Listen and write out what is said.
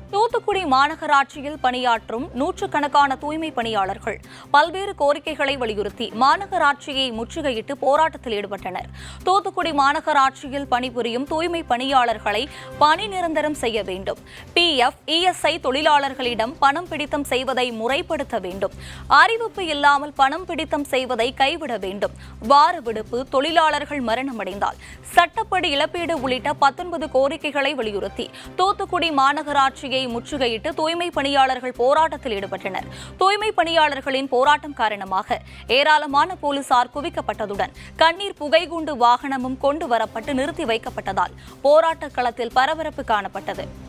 தூத்துக்குடி மாநகராட்சியில் பணியாற்றும் நூற்றுக்கணக்கான தூய்மை பணியாளர்கள் பல்வேறு கோரிக்கைகளை வலியுறுத்தி மாநகராட்சியை முற்றுகையிட்டு போராட்டத்தில் ஈடுபட்டனர் தூத்துக்குடி மாநகராட்சியில் பணிபுரியும் தூய்மை பணியாளர்களை பணி நிரந்தரம் செய்ய வேண்டும் பிஎஃப் இஎஸ்ஐ தொழிலாளர்களிடம் பணம் பிடித்தம் செய்வதை முறைப்படுத்த வேண்டும் அறிவிப்பு இல்லாமல் பணம் பிடித்தம் செய்வதை கைவிட வேண்டும் வார விடுப்பு தொழிலாளர்கள் மரணமடைந்தால் சட்டப்படி இழப்பீடு உள்ளிட்ட பத்தொன்பது கோரிக்கைகளை வலியுறுத்தி தூத்துக்குடி மாநகராட்சியை முற்றுகையிட்டு தூய்மை பணியாளர்கள் போராட்டத்தில் ஈடுபட்டனர் தூய்மை பணியாளர்களின் போராட்டம் காரணமாக ஏராளமான போலீசார் குவிக்கப்பட்டதுடன் கண்ணீர் புகைகுண்டு வாகனமும் கொண்டு வரப்பட்டு நிறுத்தி வைக்கப்பட்டதால் போராட்ட களத்தில் பரபரப்பு காணப்பட்டது